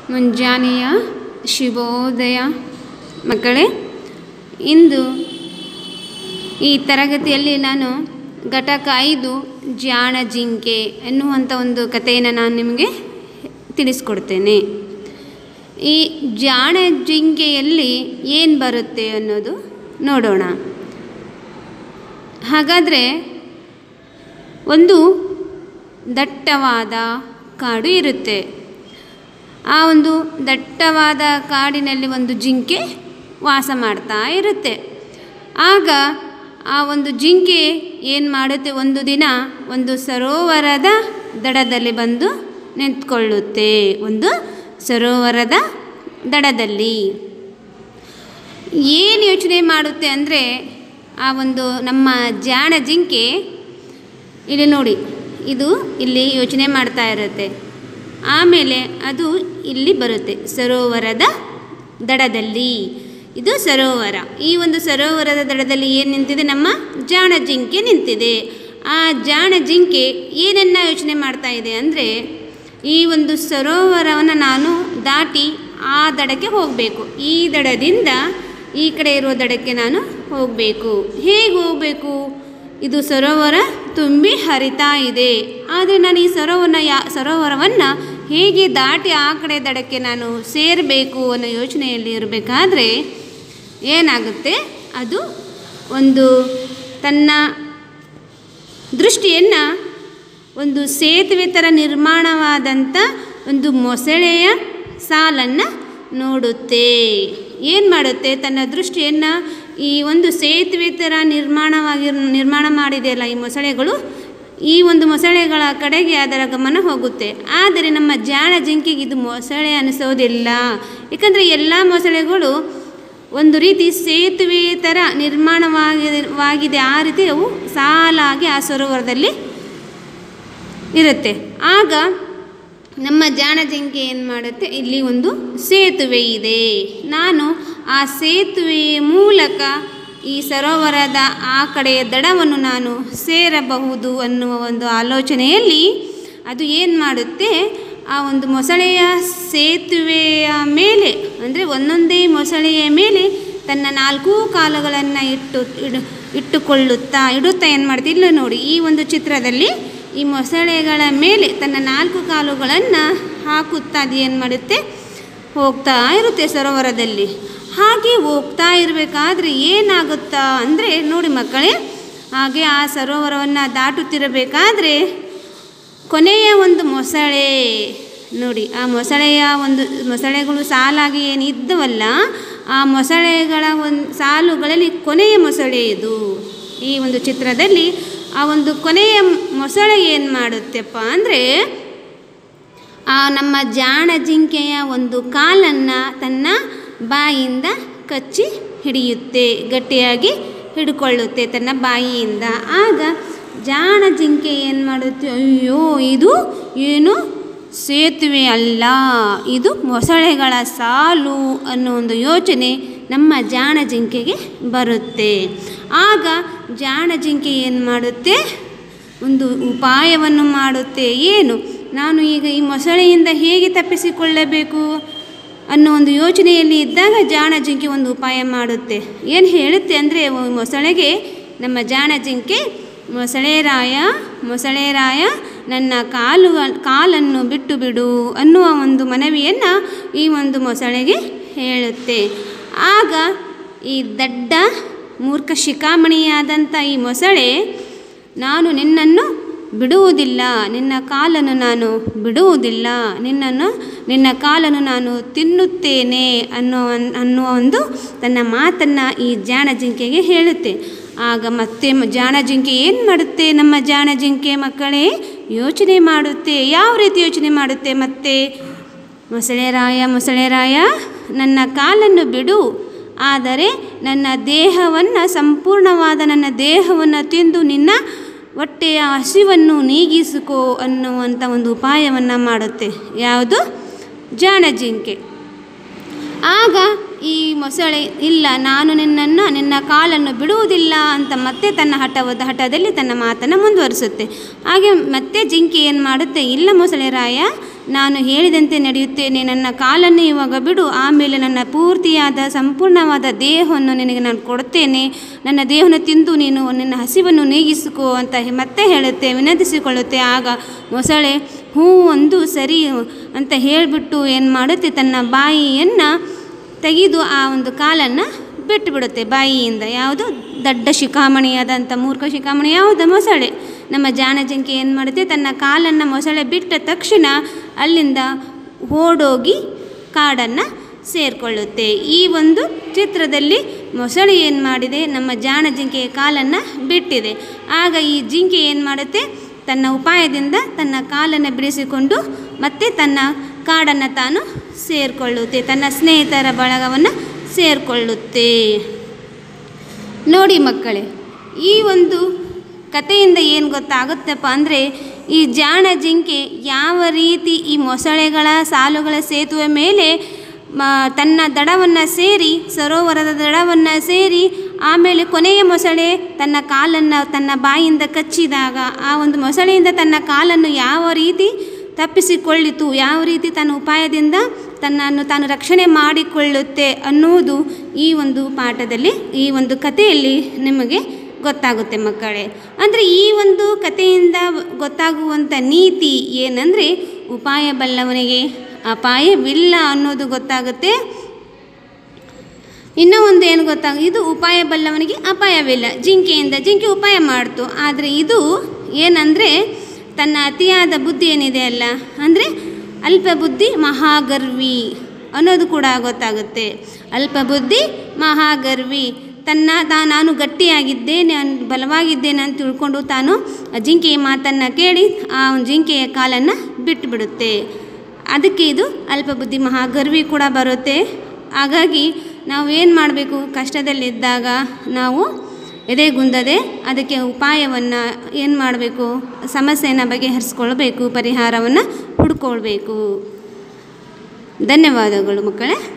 ಮುಂಜಾನೆಯ ಶುಭೋದಯ ಮಕ್ಕಳೇ ಇಂದು ಈ ತರಗತಿಯಲ್ಲಿ ನಾನು ಘಟಕ ಐದು ಜಾಣ ಜಿಂಕೆ ಎನ್ನುವಂಥ ಒಂದು ಕಥೆಯನ್ನು ನಾನು ನಿಮಗೆ ತಿಳಿಸ್ಕೊಡ್ತೇನೆ ಈ ಜಾಣ ಜಿಂಕೆಯಲ್ಲಿ ಏನು ಬರುತ್ತೆ ಅನ್ನೋದು ನೋಡೋಣ ಹಾಗಾದರೆ ಒಂದು ದಟ್ಟವಾದ ಕಾಡು ಇರುತ್ತೆ ಆ ಒಂದು ದಟ್ಟವಾದ ಕಾಡಿನಲ್ಲಿ ಒಂದು ಜಿಂಕೆ ವಾಸ ಮಾಡ್ತಾ ಇರುತ್ತೆ ಆಗ ಆ ಒಂದು ಜಿಂಕೆ ಏನು ಮಾಡುತ್ತೆ ಒಂದು ದಿನ ಒಂದು ಸರೋವರದ ದಡದಲ್ಲಿ ಬಂದು ನಿಂತ್ಕೊಳ್ಳುತ್ತೆ ಒಂದು ಸರೋವರದ ದಡದಲ್ಲಿ ಏನು ಯೋಚನೆ ಮಾಡುತ್ತೆ ಅಂದರೆ ಆ ಒಂದು ನಮ್ಮ ಜಾಣ ಜಿಂಕೆ ಇಲ್ಲಿ ನೋಡಿ ಇದು ಇಲ್ಲಿ ಯೋಚನೆ ಮಾಡ್ತಾ ಇರುತ್ತೆ ಆಮೇಲೆ ಅದು ಇಲ್ಲಿ ಬರುತ್ತೆ ಸರೋವರದ ದಡದಲ್ಲಿ ಇದು ಸರೋವರ ಈ ಒಂದು ಸರೋವರದ ದಡದಲ್ಲಿ ಏನು ನಿಂತಿದೆ ನಮ್ಮ ಜಾಣ ಜಿಂಕೆ ನಿಂತಿದೆ ಆ ಜಾಣ ಜಿಂಕೆ ಏನನ್ನ ಯೋಚನೆ ಮಾಡ್ತಾ ಇದೆ ಅಂದರೆ ಈ ಒಂದು ಸರೋವರವನ್ನು ನಾನು ದಾಟಿ ಆ ದಡಕ್ಕೆ ಹೋಗಬೇಕು ಈ ದಡದಿಂದ ಈ ಕಡೆ ಇರುವ ದಡಕ್ಕೆ ನಾನು ಹೋಗಬೇಕು ಹೇಗೆ ಹೋಗಬೇಕು ಇದು ಸರೋವರ ತುಂಬಿ ಹರಿತಾ ಇದೆ ಆದರೆ ನಾನು ಈ ಸರೋವರನ ಯಾ ಸರೋವರವನ್ನು ಹೇಗೆ ದಾಟಿ ಆ ಕಡೆ ದಡಕ್ಕೆ ನಾನು ಸೇರಬೇಕು ಅನ್ನೋ ಯೋಚನೆಯಲ್ಲಿ ಇರಬೇಕಾದ್ರೆ ಏನಾಗುತ್ತೆ ಅದು ಒಂದು ತನ್ನ ದೃಷ್ಟಿಯನ್ನು ಒಂದು ಸೇತುವೆ ಥರ ನಿರ್ಮಾಣವಾದಂಥ ಒಂದು ಮೊಸಳೆಯ ಸಾಲನ್ನು ನೋಡುತ್ತೆ ಏನು ಮಾಡುತ್ತೆ ತನ್ನ ದೃಷ್ಟಿಯನ್ನು ಈ ಒಂದು ಸೇತುವೆ ಥರ ನಿರ್ಮಾಣವಾಗಿ ನಿರ್ಮಾಣ ಮಾಡಿದೆಯಲ್ಲ ಈ ಮೊಸಳೆಗಳು ಈ ಒಂದು ಮೊಸಳೆಗಳ ಕಡೆಗೆ ಅದರ ಗಮನ ಹೋಗುತ್ತೆ ಆದರೆ ನಮ್ಮ ಜಾಣ ಜಿಂಕೆಗೆ ಇದು ಮೊಸಳೆ ಅನಿಸೋದಿಲ್ಲ ಏಕೆಂದರೆ ಎಲ್ಲ ಮೊಸಳೆಗಳು ಒಂದು ರೀತಿ ಸೇತುವೆ ಥರ ನಿರ್ಮಾಣವಾಗಿದೆ ವಾಗಿದೆ ಆ ರೀತಿ ಅವು ಸಾಲಾಗಿ ಆ ಸರೋವರದಲ್ಲಿ ಇರುತ್ತೆ ಆಗ ನಮ್ಮ ಜಾಣ ಜಿಂಕೆ ಏನು ಮಾಡುತ್ತೆ ಇಲ್ಲಿ ಒಂದು ಸೇತುವೆ ಇದೆ ನಾನು ಆ ಸೇತುವೆಯ ಮೂಲಕ ಈ ಸರೋವರದ ಆ ಕಡೆಯ ದಡವನ್ನು ನಾನು ಸೇರಬಹುದು ಅನ್ನುವ ಒಂದು ಆಲೋಚನೆಯಲ್ಲಿ ಅದು ಏನು ಮಾಡುತ್ತೆ ಆ ಒಂದು ಮೊಸಳೆಯ ಸೇತುವೆಯ ಮೇಲೆ ಅಂದರೆ ಒಂದೊಂದೇ ಮೊಸಳೆಯ ಮೇಲೆ ತನ್ನ ನಾಲ್ಕು ಕಾಲುಗಳನ್ನು ಇಟ್ಟು ಇಡು ಇಟ್ಟುಕೊಳ್ಳುತ್ತಾ ಇಡುತ್ತಾ ಏನು ಮಾಡ್ತಿ ಇಲ್ಲ ನೋಡಿ ಈ ಒಂದು ಚಿತ್ರದಲ್ಲಿ ಈ ಮೊಸಳೆಗಳ ಮೇಲೆ ತನ್ನ ನಾಲ್ಕು ಕಾಲುಗಳನ್ನು ಹಾಕುತ್ತಾ ಅದು ಏನು ಮಾಡುತ್ತೆ ಹೋಗ್ತಾ ಇರುತ್ತೆ ಸರೋವರದಲ್ಲಿ ಹಾಗೆ ಹೋಗ್ತಾ ಇರಬೇಕಾದ್ರೆ ಏನಾಗುತ್ತಾ ಅಂದರೆ ನೋಡಿ ಮಕ್ಕಳೇ ಹಾಗೆ ಆ ಸರೋವರವನ್ನು ದಾಟುತ್ತಿರಬೇಕಾದ್ರೆ ಕೊನೆಯ ಒಂದು ಮೊಸಳೆ ನೋಡಿ ಆ ಮೊಸಳೆಯ ಒಂದು ಮೊಸಳೆಗಳು ಸಾಲಾಗಿ ಏನು ಇದ್ದವಲ್ಲ ಆ ಮೊಸಳೆಗಳ ಒಂದು ಸಾಲುಗಳಲ್ಲಿ ಕೊನೆಯ ಮೊಸಳೆ ಇದು ಈ ಒಂದು ಚಿತ್ರದಲ್ಲಿ ಆ ಒಂದು ಕೊನೆಯ ಮೊಸಳೆ ಏನು ಮಾಡುತ್ತೆಪ್ಪ ಅಂದರೆ ಆ ನಮ್ಮ ಜಾಣ ಜಿಂಕೆಯ ಒಂದು ಕಾಲನ್ನು ತನ್ನ ಬಾಯಿಯಿಂದ ಕಚ್ಚಿ ಹಿಡಿಯುತ್ತೆ ಗಟ್ಟಿಯಾಗಿ ಹಿಡ್ಕೊಳ್ಳುತ್ತೆ ತನ್ನ ಬಾಯಿಯಿಂದ ಆಗ ಜಾಣ ಜಿಂಕೆ ಏನು ಮಾಡುತ್ತೆ ಅಯ್ಯೋ ಇದು ಏನು ಸೇತುವೆ ಅಲ್ಲ ಇದು ಮೊಸಳೆಗಳ ಸಾಲು ಅನ್ನೋ ಒಂದು ಯೋಚನೆ ನಮ್ಮ ಜಾಣ ಜಿಂಕೆಗೆ ಬರುತ್ತೆ ಆಗ ಜಾಣ ಜಿಂಕೆ ಏನು ಮಾಡುತ್ತೆ ಒಂದು ಉಪಾಯವನ್ನು ಮಾಡುತ್ತೆ ಏನು ನಾನು ಈಗ ಈ ಮೊಸಳೆಯಿಂದ ಹೇಗೆ ತಪ್ಪಿಸಿಕೊಳ್ಳಬೇಕು ಅನ್ನೋ ಒಂದು ಯೋಚನೆಯಲ್ಲಿ ಇದ್ದಾಗ ಜಾಣ ಜಿಂಕೆ ಒಂದು ಉಪಾಯ ಮಾಡುತ್ತೆ ಏನು ಹೇಳುತ್ತೆ ಅಂದರೆ ಮೊಸಳೆಗೆ ನಮ್ಮ ಜಾಣ ಜಿಂಕೆ ಮೊಸಳೆರಾಯ ಮೊಸಳೆರಾಯ ನನ್ನ ಕಾಲು ಕಾಲನ್ನು ಬಿಟ್ಟು ಬಿಡು ಅನ್ನುವ ಒಂದು ಮನವಿಯನ್ನು ಈ ಒಂದು ಮೊಸಳೆಗೆ ಹೇಳುತ್ತೆ ಆಗ ಈ ದಡ್ಡ ಮೂರ್ಖ ಶಿಖಾಮಣಿಯಾದಂಥ ಈ ಮೊಸಳೆ ನಾನು ನಿನ್ನನ್ನು ಬಿಡುವುದಿಲ್ಲ ನಿನ್ನ ಕಾಲನ್ನು ನಾನು ಬಿಡುವುದಿಲ್ಲ ನಿನ್ನನ್ನು ನಿನ್ನ ಕಾಲನ್ನು ನಾನು ತಿನ್ನುತ್ತೇನೆ ಅನ್ನೋ ಅನ್ನುವ ಒಂದು ತನ್ನ ಮಾತನ್ನು ಈ ಜಾಣ ಜಿಂಕೆಗೆ ಹೇಳುತ್ತೆ ಆಗ ಮತ್ತೆ ಜಾಣ ಜಿಂಕೆ ಏನು ಮಾಡುತ್ತೆ ನಮ್ಮ ಜಾಣ ಜಿಂಕೆ ಮಕ್ಕಳೇ ಯೋಚನೆ ಮಾಡುತ್ತೆ ಯಾವ ರೀತಿ ಯೋಚನೆ ಮಾಡುತ್ತೆ ಮತ್ತೆ ಮೊಸಳೆರಾಯ ಮೊಸಳೆರಾಯ ನನ್ನ ಕಾಲನ್ನು ಬಿಡು ಆದರೆ ನನ್ನ ದೇಹವನ್ನು ಸಂಪೂರ್ಣವಾದ ನನ್ನ ದೇಹವನ್ನು ತಿಂದು ನಿನ್ನ ಹೊಟ್ಟೆಯ ಹಸಿವನ್ನು ನೀಗಿಸಿಕೋ ಅನ್ನುವಂಥ ಒಂದು ಉಪಾಯವನ್ನು ಮಾಡುತ್ತೆ ಯಾವುದು ಜಾಣ ಜಿಂಕೆ ಆಗ ಈ ಮೊಸಳೆ ಇಲ್ಲ ನಾನು ನಿನ್ನನ್ನು ನಿನ್ನ ಕಾಲನ್ನು ಬಿಡುವುದಿಲ್ಲ ಅಂತ ಮತ್ತೆ ತನ್ನ ಹಠವಾದ ಹಠದಲ್ಲಿ ತನ್ನ ಮಾತನ್ನು ಮುಂದುವರಿಸುತ್ತೆ ಹಾಗೆ ಮತ್ತೆ ಜಿಂಕೆ ಏನು ಮಾಡುತ್ತೆ ಇಲ್ಲ ಮೊಸಳೆ ರಾಯ ನಾನು ಹೇಳಿದಂತೆ ನಡೆಯುತ್ತೇನೆ ನನ್ನ ಕಾಲನ್ನು ಇವಾಗ ಬಿಡು ಆಮೇಲೆ ನನ್ನ ಪೂರ್ತಿಯಾದ ಸಂಪೂರ್ಣವಾದ ದೇಹವನ್ನು ನಿನಗೆ ನಾನು ಕೊಡುತ್ತೇನೆ ನನ್ನ ದೇಹವನ್ನು ತಿಂದು ನೀನು ನಿನ್ನ ಹಸಿವನ್ನು ನೀಗಿಸಿಕೋ ಅಂತ ಹೆ- ಮತ್ತೆ ಹೇಳುತ್ತೆ ವಿನಂತಿಸಿಕೊಳ್ಳುತ್ತೆ ಆಗ ಮೊಸಳೆ ಹ್ಞೂ ಒಂದು ಸರಿ ಅಂತ ಹೇಳಿಬಿಟ್ಟು ಏನು ಮಾಡುತ್ತೆ ತನ್ನ ಬಾಯಿಯನ್ನು ತೆಗೆದು ಆ ಒಂದು ಕಾಲನ್ನು ಬಿಟ್ಟು ಬಿಡುತ್ತೆ ಬಾಯಿಯಿಂದ ಯಾವುದು ದಡ್ಡ ಶಿಖಾಮಣಿಯಾದಂಥ ಮೂರ್ಖ ಶಿಖಾಮಣಿ ಯಾವುದು ಮೊಸಳೆ ನಮ್ಮ ಜಾಣ ಜಿಂಕೆ ಏನು ಮಾಡುತ್ತೆ ತನ್ನ ಕಾಲನ್ನು ಮೊಸಳೆ ಬಿಟ್ಟ ತಕ್ಷಣ ಅಲ್ಲಿಂದ ಓಡೋಗಿ ಕಾಡನ್ನು ಸೇರಿಕೊಳ್ಳುತ್ತೆ ಈ ಒಂದು ಚಿತ್ರದಲ್ಲಿ ಮೊಸಳೆ ಏನು ಮಾಡಿದೆ ನಮ್ಮ ಜಾಣ ಜಿಂಕೆಯ ಕಾಲನ್ನು ಬಿಟ್ಟಿದೆ ಆಗ ಈ ಜಿಂಕೆ ಏನು ಮಾಡುತ್ತೆ ತನ್ನ ಉಪಾಯದಿಂದ ತನ್ನ ಕಾಲನ್ನು ಬಿಡಿಸಿಕೊಂಡು ಮತ್ತೆ ತನ್ನ ಕಾಡನ್ನು ತಾನು ಸೇರಿಕೊಳ್ಳುತ್ತೆ ತನ್ನ ಸ್ನೇಹಿತರ ಬಳಗವನ್ನು ಸೇರಿಕೊಳ್ಳುತ್ತೆ ನೋಡಿ ಮಕ್ಕಳೇ ಈ ಒಂದು ಕಥೆಯಿಂದ ಏನು ಗೊತ್ತಾಗುತ್ತಪ್ಪ ಅಂದರೆ ಈ ಜಾಣ ಜಿಂಕೆ ಯಾವ ರೀತಿ ಈ ಮೊಸಳೆಗಳ ಸಾಲುಗಳ ಸೇತುವೆ ಮೇಲೆ ಮ ತನ್ನ ದಡವನ್ನು ಸೇರಿ ಸರೋವರದ ದಡವನ್ನು ಸೇರಿ ಆಮೇಲೆ ಕೊನೆಯ ಮೊಸಳೆ ತನ್ನ ಕಾಲನ್ನು ತನ್ನ ಬಾಯಿಂದ ಕಚ್ಚಿದಾಗ ಆ ಒಂದು ಮೊಸಳೆಯಿಂದ ತನ್ನ ಕಾಲನ್ನು ಯಾವ ರೀತಿ ತಪ್ಪಿಸಿಕೊಳ್ಳಿತು ಯಾವ ರೀತಿ ತನ್ನ ಉಪಾಯದಿಂದ ತನ್ನನ್ನು ತಾನು ರಕ್ಷಣೆ ಮಾಡಿಕೊಳ್ಳುತ್ತೆ ಅನ್ನುವುದು ಈ ಒಂದು ಪಾಠದಲ್ಲಿ ಈ ಒಂದು ಕಥೆಯಲ್ಲಿ ನಿಮಗೆ ಗೊತ್ತಾಗುತ್ತೆ ಮಕ್ಕಳೇ ಅಂದರೆ ಈ ಒಂದು ಕಥೆಯಿಂದ ಗೊತ್ತಾಗುವಂಥ ನೀತಿ ಏನಂದರೆ ಉಪಾಯ ಬಲ್ಲವನಿಗೆ ಅಪಾಯವಿಲ್ಲ ಅನ್ನೋದು ಗೊತ್ತಾಗುತ್ತೆ ಇನ್ನೂ ಒಂದು ಏನು ಗೊತ್ತಾಗ ಇದು ಉಪಾಯ ಬಲ್ಲವನಿಗೆ ಅಪಾಯವಿಲ್ಲ ಜಿಂಕೆಯಿಂದ ಜಿಂಕೆ ಉಪಾಯ ಮಾಡ್ತು ಆದರೆ ಇದು ಏನಂದರೆ ತನ್ನ ಅತಿಯಾದ ಬುದ್ಧಿ ಏನಿದೆ ಅಲ್ಲ ಅಂದರೆ ಅಲ್ಪ ಬುದ್ಧಿ ಮಹಾಗರ್ವಿ ಅನ್ನೋದು ಕೂಡ ಗೊತ್ತಾಗುತ್ತೆ ಅಲ್ಪ ಬುದ್ಧಿ ಮಹಾಗರ್ವಿ ತನ್ನ ತಾ ನಾನು ಗಟ್ಟಿಯಾಗಿದ್ದೇನೆ ನಾನು ಬಲವಾಗಿದ್ದೇನೆ ಅಂತ ತಿಳ್ಕೊಂಡು ತಾನು ಆ ಜಿಂಕೆಯ ಮಾತನ್ನು ಕೇಳಿ ಆ ಜಿಂಕೆಯ ಕಾಲನ್ನು ಬಿಟ್ಟುಬಿಡುತ್ತೆ ಅದಕ್ಕೆ ಇದು ಅಲ್ಪ ಬುದ್ಧಿ ಮಹಾಗರ್ವಿ ಕೂಡ ಬರುತ್ತೆ ಹಾಗಾಗಿ ನಾವು ಏನು ಮಾಡಬೇಕು ಕಷ್ಟದಲ್ಲಿದ್ದಾಗ ನಾವು ಎದೆಗುಂದದೆ ಅದಕ್ಕೆ ಉಪಾಯವನ್ನು ಏನು ಮಾಡಬೇಕು ಸಮಸ್ಯೆಯನ್ನು ಬಗೆಹರಿಸ್ಕೊಳ್ಬೇಕು ಪರಿಹಾರವನ್ನು ಹುಡ್ಕೊಳ್ಬೇಕು ಧನ್ಯವಾದಗಳು ಮಕ್ಕಳೇ